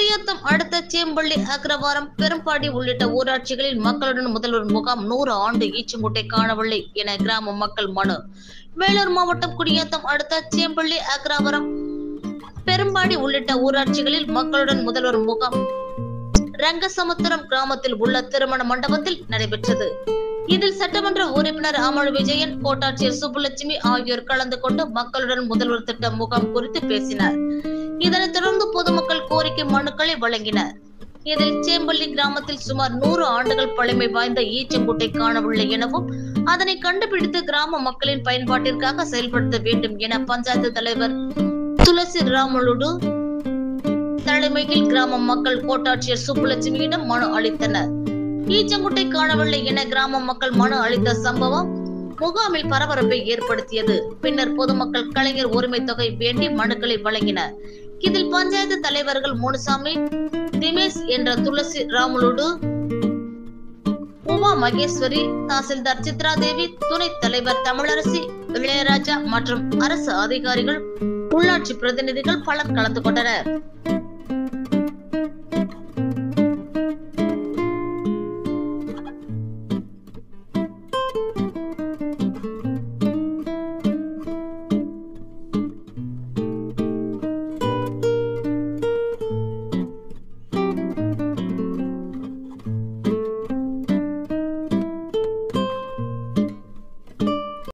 குடியாத்தம் அடுத்த சேம்பள்ளி அக்ரவாரம் பெரும்பாடி உள்ளிட்ட ஊராட்சிகளில் மக்களுடன் முதல்வர் முகாம் நூறு ஆண்டு ஈச்சங்குட்டை காணவில்லை என கிராம மக்கள் மனு வேலூர் மாவட்டம் குடியாத்தம் அடுத்த சேம்பள்ளி அக்ரவாரம் பெரும்பாடி உள்ளிட்ட ஊராட்சிகளில் மக்களுடன் முதல்வர் முகாம் ரங்கசமுத்திரம் கிராமத்தில் உள்ள திருமண மண்டபத்தில் நடைபெற்றது இதில் சட்டமன்ற உறுப்பினர் அமர் விஜயன் கோட்டாட்சியர் சுப்புலட்சுமி ஆகியோர் கலந்து கொண்டு மக்களுடன் முதல்வர் திட்ட முகாம் குறித்து பேசினர் இதனைத் தொடர்ந்து பொதுமக்கள் கோரிக்கை மனுக்களை வழங்கினர் இதில் சேம்பள்ளி கிராமத்தில் சுமார் நூறு ஆண்டுகள் பழமை வாய்ந்த ஈச்சங்குட்டை காணவில்லை எனவும் அதனை கண்டுபிடித்து கிராம மக்களின் பயன்பாட்டிற்காக செயல்படுத்த வேண்டும் என பஞ்சாயத்து தலைவர் துளசி ராமலுடு தலைமையில் கிராம மக்கள் கோட்டாட்சியர் சுப்புலட்சுமியிடம் மனு அளித்தனர் ஈச்சங்குட்டை காணவில்லை என கிராம மக்கள் மனு அளித்த சம்பவம் முகாமில் பரபரப்பை ஏற்படுத்தியது பின்னர் பொதுமக்கள் கலைஞர் உரிமை தொகை வேண்டி மனுக்களை வழங்கினர் இதில் பஞ்சாயத்து தலைவர்கள் முனுசாமி திமேஷ் என்ற துளசி ராமுலுடு உமா மகேஸ்வரி தாசில்தார் சித்ராதேவி துணைத் தலைவர் தமிழரசி இளையராஜா மற்றும் அரசு அதிகாரிகள் உள்ளாட்சி பிரதிநிதிகள் பலர் கலந்து கொண்டனர்